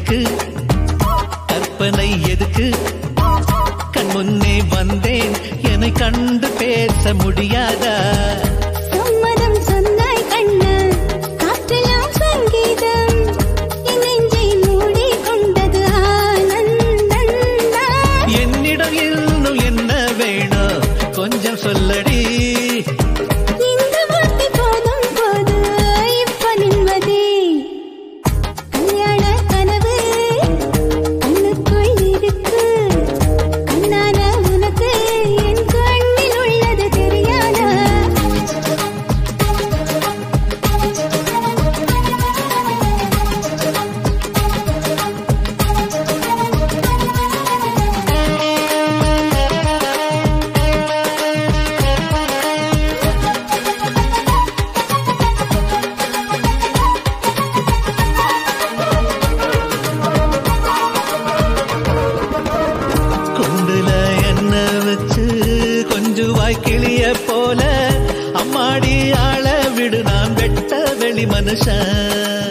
எதுக்கு கற்பனை எதுக்கு கண் முன்னே வந்தேன் என்னை கண்டு பேச முடியாதா சம்மதம் சொன்னாய் கண்ணா காற்றெல்லாம் சங்கீதம் என் நெஞ்சை மூடி கொண்டது ஆனந்தம் என்னிடம் இன்னும் என்ன வேணும் கொஞ்சம் சொல்லடி இந்த வார்த்தை போதும் போது இப்ப நிம்மதி கல்யாண கனவு கண்ணுக்குள் இருக்கு கண்ணான உனக்கு என் கண்ணில் உள்ளது தெரியாதா குண்டுல என்ன வச்சு கொஞ்சுவாய் கிளிய போல அம்மாடி ஆள விடு நான் வெட்ட வெளி மனுஷன்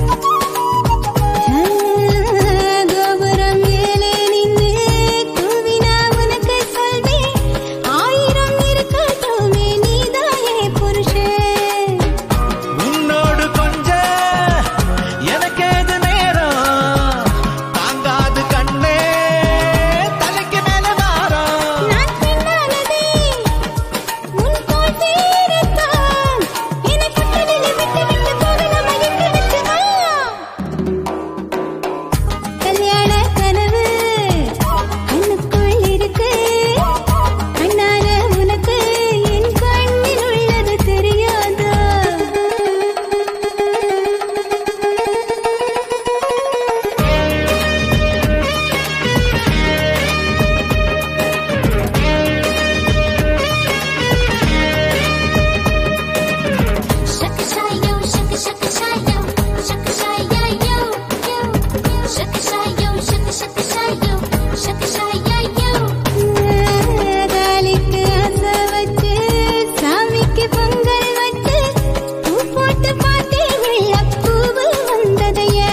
கோபுரம் மேலே நின்று கூவினா உனக்கு சொல்வேன் ஆயிரம் இருக்கட்டுமே நீதானே புருஷன் உன்னோடு கொஞ்ச எனக்கேது நேரம் தாங்காது கண்ணே தலைக்கு மேல வாரம் நான் பெண்ணானதே உன் போல் சேரத்தான் என்னை பட்டதிலே விட்டு விட்டு போகலாம் மயக்க வச்சு வா கல்யாண கனவு கண்ணுக்குள் இருக்கு கண்ணான உனக்கு என் கண்ணில் உள்ளது தெரியாதா Shaka shy yo, shaka shaka shy yo, shaka shy ya yo, yo. Shaka shy yo, shaka shaka shy yo, shaka shy ya yo. காலிக்கு ஆசை வச்சு சாமிக்கு பொங்கல் வச்சு பூ போட்டு பார்த்தேன் வெள்ளப்பூவு வந்ததையா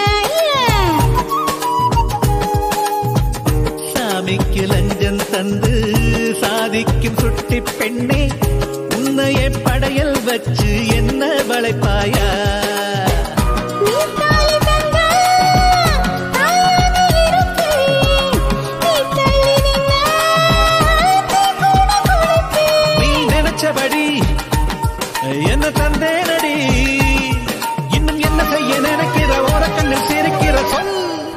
சாமிக்கு லஞ்சம் தந்து சாதிக்கும் சுட்டி பெண்ணே உன்னையே படையல் வச்சு என்ன வளைப்பாயா நீ தாலி தந்தா தாயானே இருப்பேன் நீ தள்ளி நின்னா தீ கூட கொடுப்பேன் நீ நினைச்சபடி என்ன தந்தேனடி இன்னும் என்ன செய்ய நினைக்கிற ஓரக்கண்ணில் சிரிக்கிற சொல்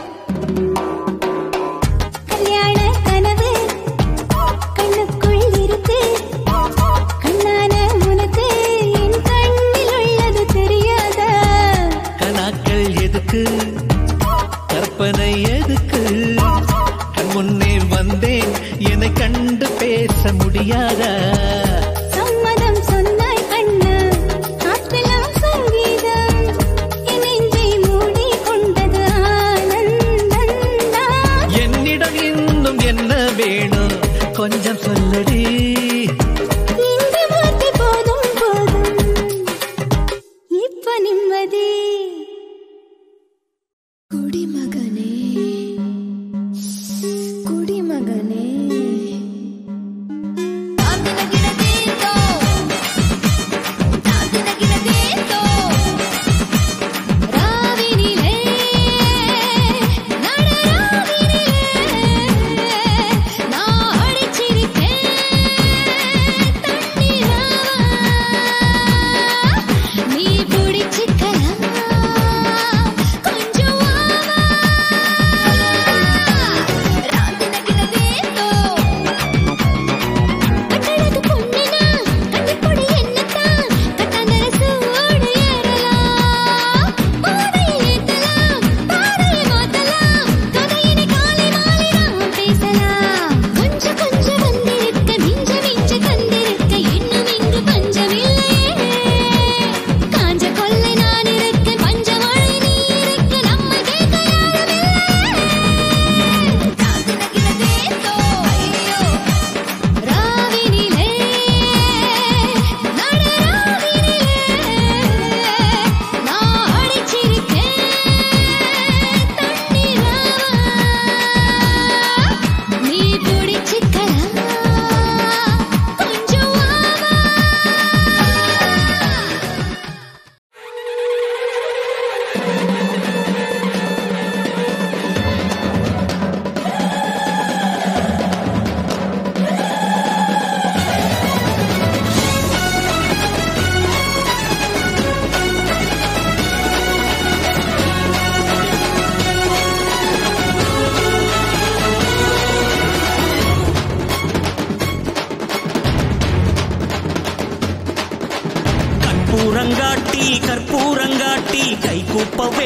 கல்யாண கனவு கண்ணுக்குள் இருக்கு கண்ணான உனக்கு என் கண்ணில் உள்ளது தெரியாதா கனாக்கள் எதுக்கு கற்பனை எதுக்கு கண் முன்னே வந்தேன் என்னை கண்டு பேச முடியாதா சம்மதம் சொன்னாய் கண்ணா காற்றெல்லாம் சங்கீதம் என் நெஞ்சை மூடி கொண்டது ஆனந்தம் என்னிடம் இன்னும் என்ன வேணும் கொஞ்சம் சொல்லடி இந்த வார்த்தை போதும் போதும் இப்ப நிம்மதி குடிமகனே குடிமகனே ஆந்திர கிழக்கு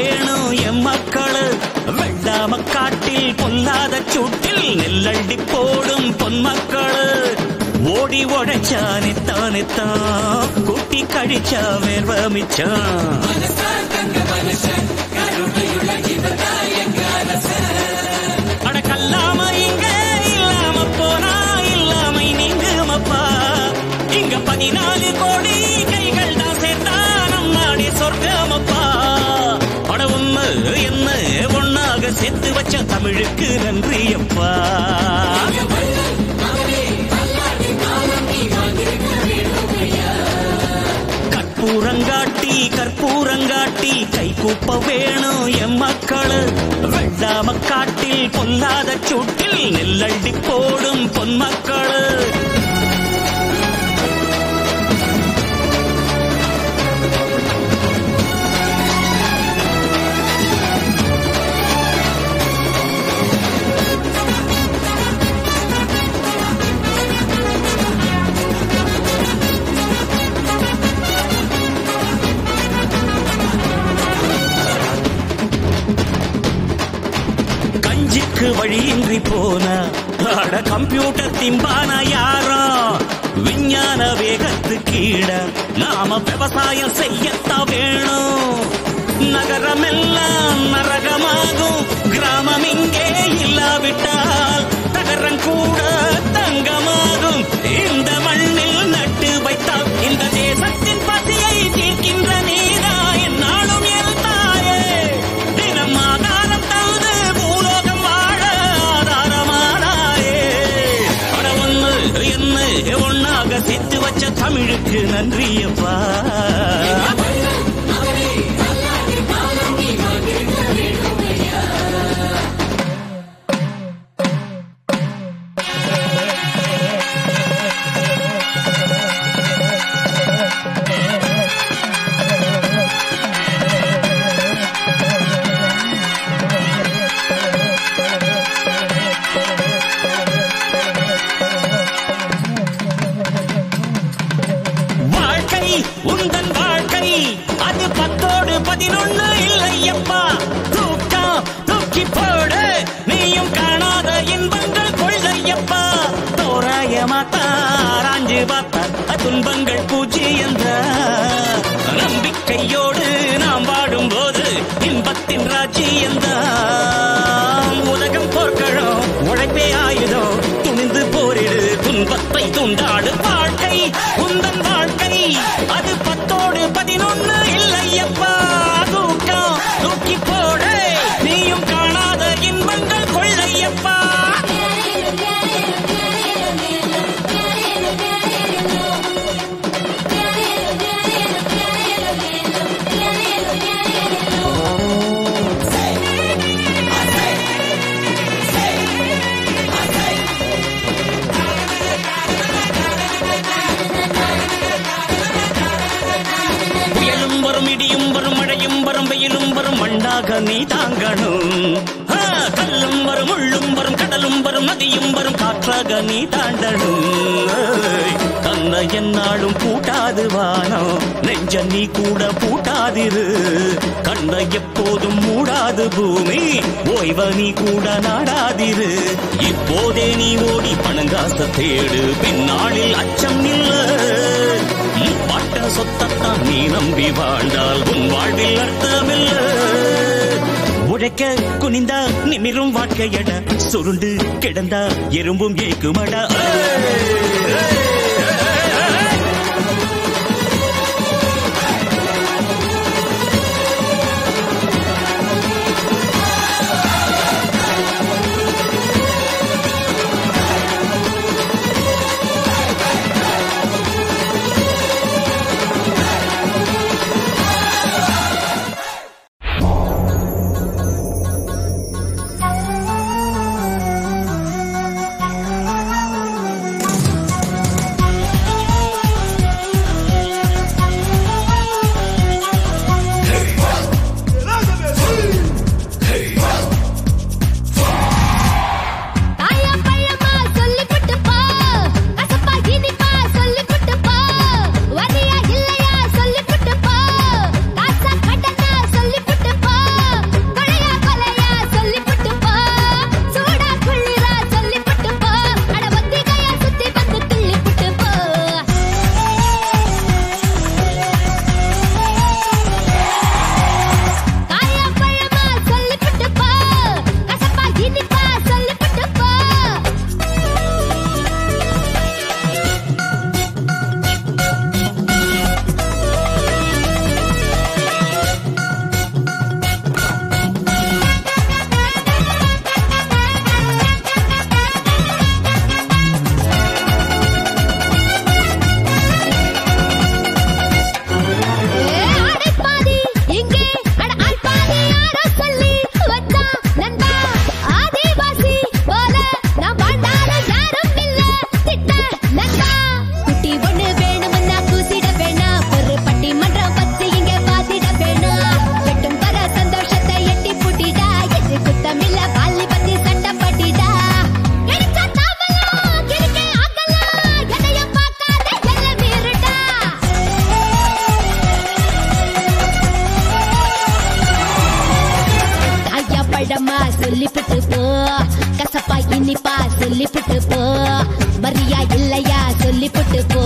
வேணும் எம் மக்களு வெள்ளாம காட்டில் பொல்லாத சூட்டில் நெல்லள்ளி போடும் பொன்மக்களு ஓடி உழைச்சா நித்தானித்தான் கூட்டி கழிச்சா வேர்வ மிச்சான் அட கல்லாம இங்க இல்லாம போனா இல்லாமை நீங்குமப்பா இங்க பதினாலு கோடி கைகள் தான் சேர்த்தா நம் நாடே சொர்க்கமப்பா அட உண்மை என்ன ஒன்னாக சேர்த்து வச்ச தமிழுக்கு நன்றி அப்பா கற்பூரங்காட்டி கற்பூரங்காட்டி கை கூப்ப வேணும் எம் மக்களு வெள்ளாம காட்டில் பொல்லாத சூட்டில் நெல்லள்ளி போடும் பொன்மக்களு கஞ்சிக்கு வழியின்றி போன அட கம்ப்யூட்டர் திம்பான யாரோ விஞ்ஞான வேகத்து கீழ நாம விவசாயம் செய்யத்தான் வேணும் நகரமெல்லாம் நரகமாகும் கிராமம் இங்கே இல்லாவிட்டால் தகரம் கூட தங்கமாகும் இந்த மண்ணில் நட்டு வைத்தால் இந்த தேசத்தின் பசியை தீர்க்கின்ற நீரா என்னாலும் என் தாயே தினம் ஆதாரம் தந்து பூலோகம் வாழ ஆதாரமானாயே அட ஒண்ணு என்ன ஒன்னாக சேர்த்து வச்ச தமிழுக்கு நன்றியப்பா வாழ்க்கை உந்தன் வாழ்க்கை அது பத்தோடு பதினொன்னு இல்லையப்பா தூக்கம் தூக்கி போடு நீயும் காணாத இன்பங்கள் கொள்ளையப்பா தோராயமாத்தா ஆராய்ஞ்சு பார்த்தா துன்பங்கள் பூஜ்ஜியந்த நம்பிக்கையோடு நாம் வாடும்போது இன்பத்தின் ராஜ்யந்தான் உலகம் போர்க்களம் உழைப்பே ஆயுதம் துணிந்து போரிடு துன்பத்தை துண்டாடு வாழ்க்கை உந்தன் வாழ்க்கை அது பத்தோடு பதினொன்னு இல்லையப்பா தூக்கம் தூக்கி போடு நீயும் காணாத இன்பங்கள் கொள்ளையப்பா புயலும் வரும் இடியும் வரும் மழையும் வரும் வெயிலும் வரும் மண்ணாக நீ தாங்கணும் ஆ, கல்லும் வரும் முள்ளும் வரும் கடலும் வரும் நதியும் வரும் காற்றாக நீ தாண்டணும் ஏய், தன்னை என்னாலும் பூட்டாது வானம் நெஞ்ச நீ கூட பூட்டாதிரு கண்ணை எப்போதும் மூடாது பூமி ஓய்வ நீ கூட நாடாதிரு இப்போதே நீ ஓடி பணங்காச தேடு பின்னாளில் அச்சம் இல்ல பட்ட சொத்தத்தான் நீ நம்பி வாழ்ந்தால் உன் வாழ்வில் அர்த்தமில்ல உழைக்க குனிந்தா நிமிரும் வாழ்க்கையட சுருண்டு கிடந்தா எறும்பும் ஏக்குமடா பழமா சொல்லிப்புட்டு போ கசப்பா இனிப்பா சொல்லிப்புட்டு போ வரியா இல்லையா சொல்லிப்புட்டு போ